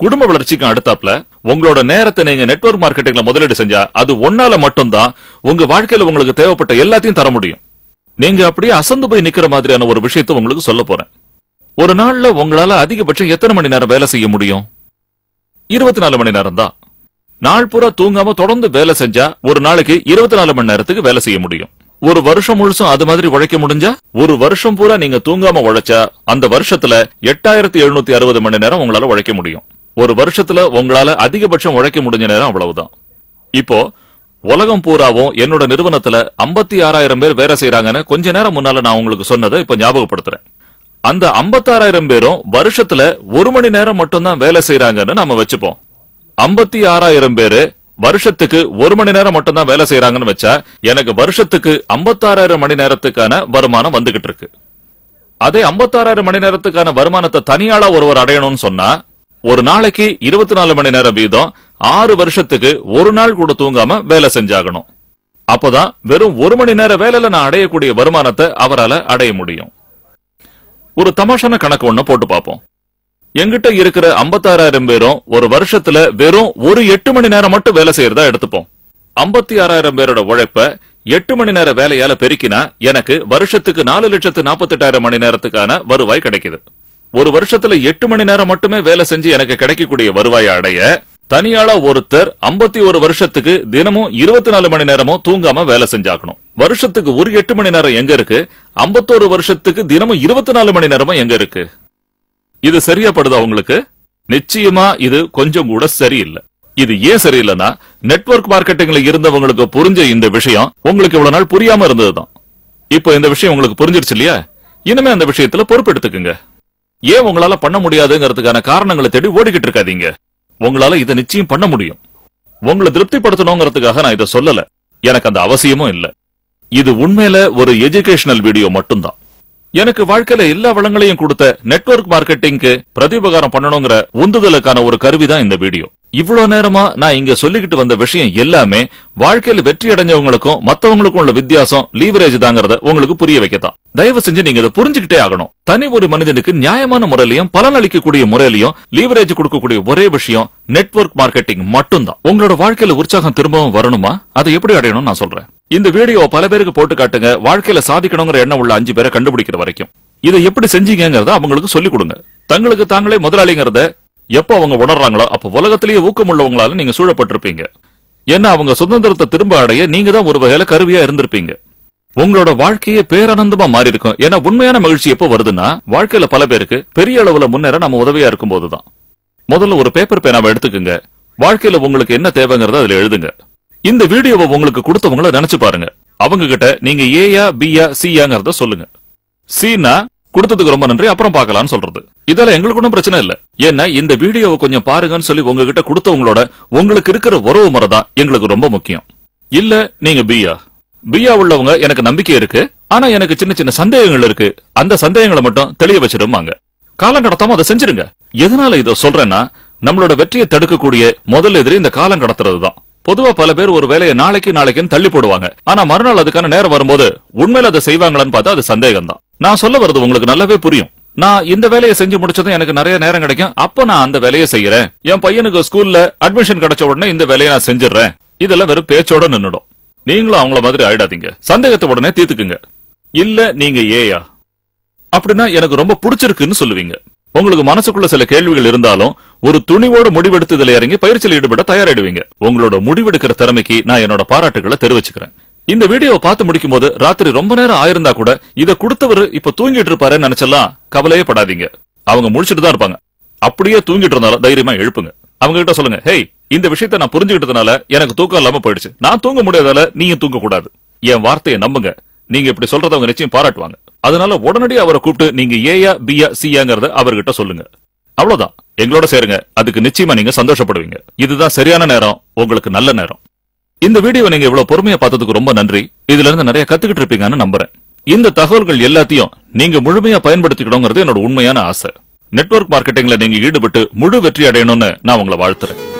குடும்ப வளர்ச்சிக்கும் அடுத்தாப்ல உங்களோட நேரத்தை நீங்க நெட்வொர்க் மார்க்கெட்டிங்ல முதலீடு செஞ்சா அது ஒன்னால மட்டும்தான் உங்க வாழ்க்கையில உங்களுக்கு தேவைப்பட்ட எல்லாத்தையும் தர முடியும் நீங்க அப்படியே அசந்து போய் நிக்கிற மாதிரியான ஒரு விஷயத்தை உங்களுக்கு சொல்ல போறேன் ஒரு நாள்ல உங்களால அதிகபட்சம் எத்தனை மணி நேரம் வேலை செய்ய முடியும் இருபத்தி நாலு மணி நேரம் தான் நாள் பூரா தூங்காம தொடர்ந்து வேலை செஞ்சா ஒரு நாளைக்கு இருபத்தி நாலு மணி நேரத்துக்கு வேலை செய்ய முடியும் ஒரு வருஷம் முழுசும் அது மாதிரி உழைக்க முடிஞ்சா ஒரு வருஷம் பூரா நீங்க தூங்காம உழைச்சா அந்த வருஷத்துல எட்டாயிரத்தி எழுநூத்தி அறுபது மணி நேரம் உங்களால உழைக்க முடியும் ஒரு வருஷத்துல உங்களால அதிகபட்சம் உழைக்க முடிஞ்ச நேரம் அவ்வளவுதான் இப்போ உலகம் பூராவும் என்னோட நிறுவனத்துல 56000 ஆறாயிரம் பேர் வேலை செய்யறாங்கன்னு கொஞ்ச நேரம் முன்னால நான் உங்களுக்கு சொன்னதை இப்ப ஞாபகப்படுத்துறேன் அந்த 56000 பேரும் வருஷத்துல ஒரு மணி நேரம் மட்டும்தான் வேலை செய்யறாங்கன்னு நாம வச்சுப்போம் 56000 ஆறாயிரம் பேரு வருஷத்துக்கு ஒரு மணி நேரம் மட்டும்தான் வேலை செய்யறாங்கன்னு வச்சா எனக்கு வருஷத்துக்கு 56000 மணி நேரத்துக்கான வருமானம் வந்துகிட்டு இருக்கு அதே 56000 மணி நேரத்துக்கான வருமானத்தை தனியாளா ஒருவர் அடையணும்னு சொன்னா ஒரு நாளைக்கு இருபத்தி நாலு மணி நேரம் வீதம் ஆறு வருஷத்துக்கு ஒரு நாள் கூட தூங்காம வேலை செஞ்சாகணும் அப்பதான் வெறும் ஒரு மணி நேர வேலையில நான் அடையக்கூடிய வருமானத்தை அவரால அடைய முடியும் ஒரு தமாஷான கணக்கு ஒண்ணு போட்டு பார்ப்போம் எங்கிட்ட இருக்கிற 56000 பேரும் ஒரு வருஷத்துல வெறும் ஒரு எட்டு மணி நேரம் மட்டும் வேலை செய்யறதா எடுத்துப்போம் 56000 பேரோட உழைப்ப எட்டு மணி நேர வேலையால பெருக்கினா எனக்கு வருஷத்துக்கு நாலு லட்சத்து நாற்பத்தெட்டாயிரம் மணி நேரத்துக்கான வருவாய் கிடைக்குது ஒரு வருஷத்துல எட்டு மணி நேரம் மட்டுமே வேலை செஞ்சு எனக்கு கிடைக்கக்கூடிய வருவாயை அடைய தனியாளா ஒருத்தர் 51 ஒரு வருஷத்துக்கு தினமும் இருபத்தி நாலு மணி நேரமும் தூங்காம வேலை செஞ்சாக்கணும் வருஷத்துக்கு ஒரு எட்டு மணி நேரம் எங்க இருக்கு 51 வருஷத்துக்கு தினமும் இருபத்தி நாலு மணி நேரமும் எங்க இருக்கு இது சரியா படுதா உங்களுக்கு நிச்சயமா இது கொஞ்சம் கூட சரியில்லை இது ஏன் சரியில்லைன்னா நெட்வொர்க் மார்க்கெட்டிங்ல இருந்தவங்களுக்கு புரிஞ்ச இந்த விஷயம் உங்களுக்கு இவ்வளவு நாள் புரியாம இருந்ததுதான் இப்போ இந்த விஷயம் உங்களுக்கு புரிஞ்சிருச்சு இல்லையா இனிமே அந்த விஷயத்துல பொறுப்பெடுத்துக்குங்க ஏன் உங்களால பண்ண முடியாதுங்கிறதுக்கான காரணங்களை தேடி ஓடிக்கிட்டு இருக்காதீங்க உங்களால இதை நிச்சயம் பண்ண முடியும் உங்களை திருப்திப்படுத்தணுங்கிறதுக்காக நான் இதை சொல்லல எனக்கு அந்த அவசியமும் இல்ல இது உண்மையில ஒரு எஜுகேஷனல் வீடியோ மட்டும்தான் எனக்கு வாழ்க்கையில எல்லா வளங்களையும் கொடுத்த நெட்வொர்க் மார்க்கெட்டிங்க்கு பிரதிபகாரம் பண்ணணுங்கிற உந்துதலுக்கான ஒரு கருவிதான் இந்த வீடியோ இவ்வளவு நேரமா நான் இங்க சொல்லிக்கிட்டு வந்த விஷயம் எல்லாமே வாழ்க்கையில வெற்றி அடைஞ்சவங்களுக்கும் மத்தவங்களுக்கும் உள்ள வித்தியாசம் லீவரேஜ் தாங்கறத உங்களுக்கு புரிய வைக்கத்தான் தயவு செஞ்சு நீங்க இதை புரிஞ்சுக்கிட்டே ஆகணும் தனி ஒரு மனிதனுக்கு நியாயமான முறையிலையும் பலன் அளிக்கக்கூடிய முறையிலையும் லீவரேஜ் கொடுக்கக்கூடிய ஒரே விஷயம் நெட்வொர்க் மார்க்கெட்டிங் மட்டும்தான் உங்களோட வாழ்க்கையில உற்சாகம் திரும்பவும் வரணுமா அதை எப்படி அடையணும் நான் சொல்றேன் இந்த வீடியோ பல பேருக்கு போட்டு காட்டுங்க வாழ்க்கையில சாதிக்கணுங்கிற எண்ணம் உள்ள அஞ்சு பேரை கண்டுபிடிக்கிற வரைக்கும் இதை எப்படி செஞ்சீங்கங்கறத அவங்களுக்கு சொல்லிக் கொடுங்க தங்களுக்கு தாங்களே முதலாளிங்கிறத எப்போ அவங்க உணர்றாங்களோ அப்ப உலகத்திலேயே ஊக்கம் உள்ளவங்களால நீங்க சூழப்பட்டிருப்பீங்க ஏன்னா அவங்க சுதந்திரத்தை திரும்ப அடைய நீங்க தான் ஒரு வகையில கருவியா இருந்திருப்பீங்க உங்களோட வாழ்க்கையே பேரானந்தமா மாறி இருக்கும் ஏன்னா உண்மையான மகிழ்ச்சி எப்போ வருதுன்னா வாழ்க்கையில பல பேருக்கு பெரிய அளவுல முன்னேற நம்ம உதவியா இருக்கும் போதுதான் முதல்ல ஒரு பேப்பர் பேனாவை எடுத்துக்கங்க வாழ்க்கையில உங்களுக்கு என்ன தேவைங்கறத அதுல எழுதுங்க இந்த வீடியோவை உங்களுக்கு கொடுத்தவங்கள நினைச்சு பாருங்க அவங்க கிட்ட நீங்க ஏயா பியா சியாங்கிறத சொல்லுங்க சீனா கொடுத்ததுக்கு ரொம்ப நன்றி அப்புறம் பார்க்கலாம்னு சொல்றது இதெல்லாம் எங்களுக்கு ஒன்றும் பிரச்சனை இல்ல ஏன்னா இந்த வீடியோவை கொஞ்சம் பாருங்கன்னு சொல்லி உங்ககிட்ட கொடுத்தவங்களோட உங்களுக்கு இருக்கிற உறவு முறை தான் எங்களுக்கு ரொம்ப முக்கியம் இல்ல நீங்க பியா பியா உள்ளவங்க எனக்கு நம்பிக்கை இருக்கு ஆனா எனக்கு சின்ன சின்ன சந்தேகங்கள் இருக்கு அந்த சந்தேகங்களை மட்டும் தெளிய வச்சிடுமாங்க காலம் கடத்தாம அதை செஞ்சிருங்க எதனால இதை சொல்றேன்னா நம்மளோட வெற்றியை தடுக்கக்கூடிய முதல் எதிரி இந்த காலம் கடத்துறது தான் பொதுவா பல பேர் ஒரு வேலையை நாளைக்கு நாளைக்குன்னு தள்ளி போடுவாங்க ஆனா மறுநாள் அதுக்கான நேரம் வரும்போது உண்மையில அதை செய்வாங்களான்னு பார்த்தா அது சந்தேகம் தான் நான் சொல்ல வர்றது உங்களுக்கு நல்லாவே புரியும் நான் இந்த வேலையை செஞ்சு முடிச்சதும் எனக்கு நிறைய நேரம் கிடைக்கும் அப்ப நான் அந்த வேலையை செய்யறேன் என் பையனுக்கு ஸ்கூல்ல அட்மிஷன் கிடைச்ச உடனே இந்த வேலையை நான் செஞ்சிடுறேன் இதெல்லாம் வெறும் பேச்சோட நின்னுடும் நீங்களும் அவங்கள மாதிரி ஆயிடாதீங்க சந்தேகத்தை உடனே தீர்த்துக்குங்க இல்ல நீங்க ஏயா அப்படின்னா எனக்கு ரொம்ப பிடிச்சிருக்குன்னு சொல்லுவீங்க உங்களுக்கு மனசுக்குள்ள சில கேள்விகள் இருந்தாலும் ஒரு துணிவோட முடிவெடுத்து இதுல இறங்கி பயிற்சியில் ஈடுபட தயாராயிடுவீங்க உங்களோட முடிவெடுக்கிற திறமைக்கு நான் என்னோட பாராட்டுகளை தெரிவிச்சுக்கிறேன் இந்த வீடியோவை பார்த்து முடிக்கும் போது ராத்திரி ரொம்ப நேரம் ஆயிருந்தா கூட இதை கொடுத்தவர் இப்ப தூங்கிட்டு இருப்பாருன்னு நினைச்செல்லாம் கவலையே படாதீங்க அவங்க முடிச்சிட்டு தான் இருப்பாங்க அப்படியே தூங்கிட்டு இருந்தாலும் தைரியமா எழுப்புங்க அவங்க கிட்ட சொல்லுங்க ஹேய் இந்த விஷயத்தை நான் புரிஞ்சுக்கிட்டதுனால எனக்கு தூக்கம் இல்லாம போயிடுச்சு நான் தூங்க முடியாதால நீங்க தூங்க கூடாது என் வார்த்தையை நம்புங்க நீங்க இப்படி சொல்றத அவங்க நிச்சயம் பாராட்டுவாங்க அதனால உடனடியே அவரை கூப்பிட்டு நீங்க ஏயா பியா சியாங்கிறத அவர்கிட்ட சொல்லுங்க அவ்வளவுதான் எங்களோட சேருங்க அதுக்கு நிச்சயமா நீங்க சந்தோஷப்படுவீங்க இதுதான் சரியான நேரம் உங்களுக்கு நல்ல நேரம் இந்த வீடியோ நீங்க இவ்வளவு பொறுமையா பார்த்ததுக்கு ரொம்ப நன்றி இதுல இருந்து நிறைய கத்துக்கிட்டு இருப்பீங்கன்னு நம்புறேன் இந்த தகவல்கள் எல்லாத்தையும் நீங்க முழுமையா பயன்படுத்திக்கணுங்கிறது என்னோட உண்மையான ஆசை நெட்வொர்க் மார்க்கெட்டிங்ல நீங்க ஈடுபட்டு முழு வெற்றி அடையணும்னு நான் உங்களை வாழ்த்துறேன்